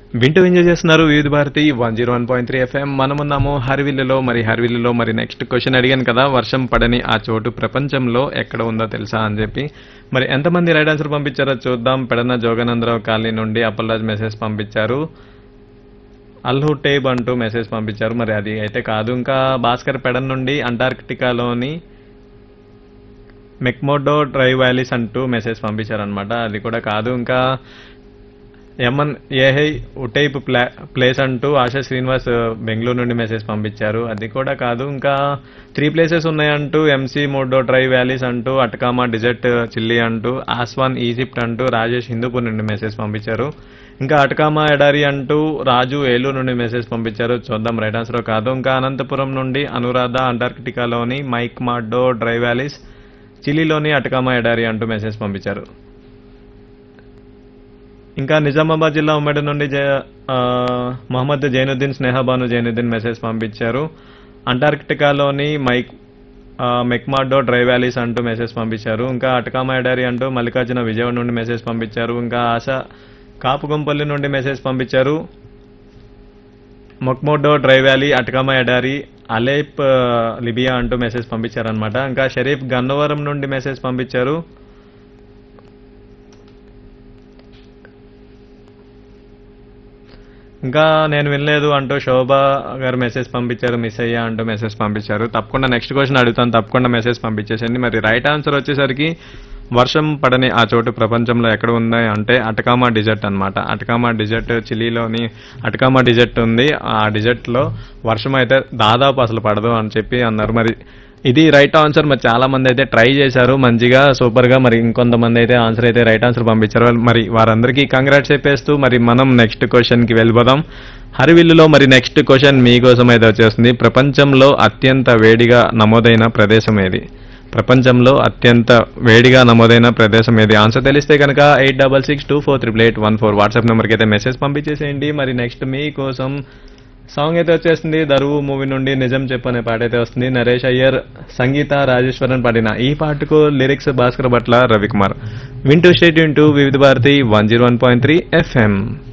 వింటూ ఎంజాయ్ చేస్తున్నారు Vividh Bharati one zero one point three FM మనమున్నాము హరివిల్లులో మరి హరివిల్లులో మరి నెక్స్ట్ క్వశ్చన్ అడిగాను కదా వర్షం పడని ఆ చోటు ప్రపంచంలో ఎక్కడ ఉందో తెలుసా అని చెప్పి మరి ఎంతమంది రైట్ ఆన్సర్ పంపించారో చూద్దాం పెడన జోగానందరావు కాలనీ నుండి అప్పలరాజ్ మెసేజ్ పంపించారు అల్హుటేబ్ అంటూ మెసేజ్ పంపించారు మరి అది అయితే కాదు ఇంకా భాస్కర్ పెడన్ నుండి అంటార్క్టికాలోని మెక్మోడో డ్రై వ్యాలీస్ అంటూ మెసేజ్ పంపించారనమాట అది కూడా కాదు ఇంకా యమన్ ఏహై ఉటైప్ ప్లా ప్లేస్ అంటూ ఆశా శ్రీనివాస్ బెంగళూరు నుండి మెసేజ్ పంపించారు అది కూడా కాదు ఇంకా త్రీ ప్లేసెస్ ఉన్నాయంటూ ఎంసీ మోడో డ్రై వ్యాలీస్ అంటూ అటకామా డిజర్ట్ చిల్లీ అంటూ ఆస్వాన్ ఈజిప్ట్ అంటూ రాజేష్ హిందూపూర్ నుండి మెసేజ్ పంపించారు ఇంకా అటకామా ఎడారి అంటూ రాజు ఏలూరు నుండి మెసేజ్ పంపించారు చూద్దాం రైట్ ఆన్సర్ కాదు ఇంకా అనంతపురం నుండి అనురాధ అంటార్కిటికాలోని మైక్ మాడో డ్రై వ్యాలీస్ చిలీలోని అటకామా ఎడారి అంటూ మెసేజ్ పంపించారు ఇంకా నిజామాబాద్ జిల్లా ఉమ్మడి నుండి జయ- ఆ, మహమ్మద్ జైనుద్దీన్ స్నేహబాను జైనుద్దీన్ మెసేజ్ పంపించారు అంటార్కిటికాలోని మైక్ ఆ, మెక్మాడో డ్రై వ్యాలీస్ అంటూ మెసేజ్ పంపించారు ఇంకా అటకామా ఎడారి అంటూ మల్లికార్జున విజయవాడ నుండి మెసేజ్ పంపించారు ఇంకా ఆశ కాపుగుంపల్లి నుండి మెసేజ్ పంపించారు మొక్మోడో డ్రై వ్యాలీ అటకామా ఎడారి అలేప్ ఆ, లిబియా అంటూ మెసేజ్ పంపించారనమాట ఇంకా షరీఫ్ గన్నవరం నుండి మెసేజ్ పంపించారు ఇంకా నేను వినలేదు అంటూ శోభ గారు మెసేజ్ పంపించారు మిస్ అయ్యా అంటూ మెసేజ్ పంపించారు తప్పకుండా నెక్స్ట్ క్వశ్చన్ అడుగుతాను తప్పకుండా మెసేజ్ పంపించేసండి మరి రైట్ ఆన్సర్ వచ్చేసరికి వర్షం పడని ఆ చోటు ప్రపంచంలో ఎక్కడ ఉంది అంటే అటకామా డిజర్ట్ అన్నమాట అటకామా డిజర్ట్ చిలీలోని అటకామా డిజర్ట్ ఉంది ఆ డిజర్ట్ లో వర్షం అయితే దాదాపు అసలు పడదు అని చెప్పి అన్నారు మరి ఇది రైట్ ఆన్సర్ మరి చాలా మంది అయితే ట్రై చేశారు మంచిగా సూపర్ గా మరి ఇంకొంతమంది అయితే ఆన్సర్ అయితే రైట్ ఆన్సర్ పంపించారు మరి వారందరికీ కంగ్రాట్స్ చెప్పేస్తూ మరి మనం నెక్స్ట్ క్వశ్చన్ కి వెళ్ళిపోదాం హరివిల్లులో మరి నెక్స్ట్ క్వశ్చన్ మీకోసం అయితే వచ్చేస్తుంది ప్రపంచంలో అత్యంత వేడిగా నమోదైన ప్రదేశం ఏది ప్రపంచంలో అత్యంత వేడిగా నమోదైన ప్రదేశం ఏది ఆన్సర్ తెలిస్తే కనుక eight double six two four triple eight one four WhatsApp నెంబర్కి అయితే మెసేజ్ పంపించేసేయండి మరి నెక్స్ట్ మీకోసం సాంగ్ అయితే వచ్చేస్తుంది దరువు మూవీ నుండి నిజం చెప్పనే పాట అయితే వస్తుంది నరేష్ అయ్యర్ సంగీత రాజేశ్వరన్ పాడిన ఈ పాటకు లిరిక్స్ భాస్కర్ భట్ల రవికుమార్ వింటూ స్టేట్ వింటూ Vividh Bharati one zero one point three FM